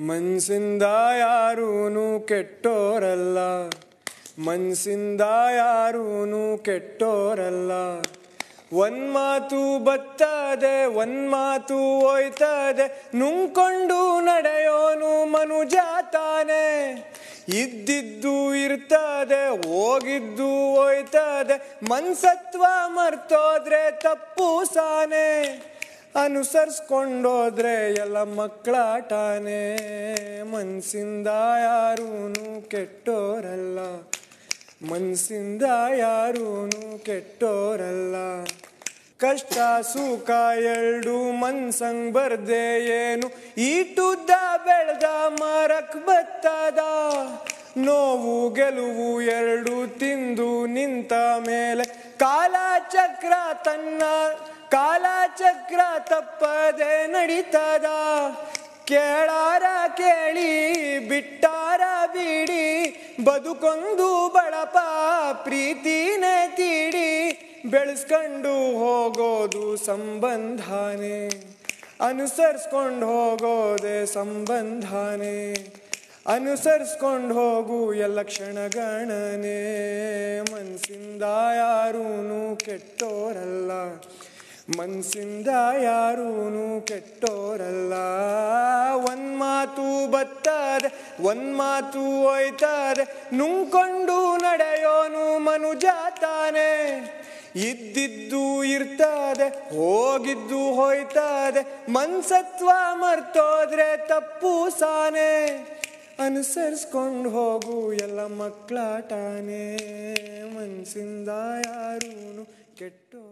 ಮನ್ಸಿಂದ ಯಾರೂನು ಕೆಟ್ಟೋರಲ್ಲ ಮನ್ಸಿಂದ ಯಾರೂನು ಕೆಟ್ಟೋರಲ್ಲ ಒಂದ್ ಮಾತು ಬತ್ತದೆ ಒಂದ್ ಮಾತು ಹೋಯ್ತದೆ ನುಂಕೊಂಡು ನಡೆಯೋನು ಮನುಜ ತಾನೆ ಇದ್ದಿದ್ದು ಇರ್ತದೆ ಹೋಗಿದ್ದು ಹೋಯ್ತದೆ ಮನ್ಸತ್ವ ಮರ್ತೋದ್ರೆ ತಪ್ಪು ಸಾನೆ ಅನುಸರಿಸ್ಕೊಂಡೋದ್ರೆ ಎಲ್ಲ ಮಕ್ಕಳಾಟಾನೆ ಮನ್ಸಿಂದ ಯಾರೂನು ಕೆಟ್ಟೋರಲ್ಲ ಮನ್ಸಿಂದ ಯಾರೂನು ಕೆಟ್ಟೋರಲ್ಲ ಕಷ್ಟ ಸುಖ ಎರಡು ಮನ್ಸಂಗ್ ಬರ್ದೆ ಏನು ಈಟುದ್ದ ಬೆಳ್ದ ಮರಕ್ ಬತ್ತದ ನೋವು ಗೆಲುವು ಎರಡು ತಿಂದು ನಿಂತ ಮೇಲೆ ಕಾಲಚಕ್ರ ತನ್ನ ಕಾಲಚಕ್ರ ತಪ್ಪದೆ ನಡೀತದ ಕೇಳಾರ ಕೇಳಿ ಬಿಟ್ಟಾರ ಬಿಡಿ ಬದುಕೊಂದು ಬಳಪ ಪ್ರೀತಿನೇ ತೀಡಿ ಬೆಳೆಸ್ಕೊಂಡು ಹೋಗೋದು ಸಂಬಂಧನೇ ಅನುಸರಿಸ್ಕೊಂಡು ಹೋಗೋದೆ ಸಂಬಂಧನೇ ಅನುಸರಿಸ್ಕೊಂಡು ಹೋಗು ಎಲ್ಲ ಕ್ಷಣಗಣನೆ ಮನ್ಸಿಂದ ಯಾರೂನು ಕೆಟ್ಟೋರಲ್ಲ ಮನ್ಸಿಂದ ಯಾರೂನು ಕೆಟ್ಟೋರಲ್ಲ ಒಂದ್ ಮಾತು ಬತ್ತದೆ ಒಂದ್ ಮಾತು ಹೋಯ್ತದೆ ನುಂಕೊಂಡು ನಡೆಯೋನು ಮನುಜ ತಾನೆ ಇದ್ದಿದ್ದು ಇರ್ತದೆ ಹೋಗಿದ್ದು ಹೋಯ್ತದೆ ಮನ್ಸತ್ವ ಮರ್ತೋದ್ರೆ ತಪ್ಪು ಸಾನೆ ಅನುಸರಿಸ್ಕೊಂಡು ಹೋಗು ಎಲ್ಲ ಮಕ್ಕಳಾಟಾನೆ ಮನ್ಸಿಂದ ಯಾರೂನು ಕೆಟ್ಟೋ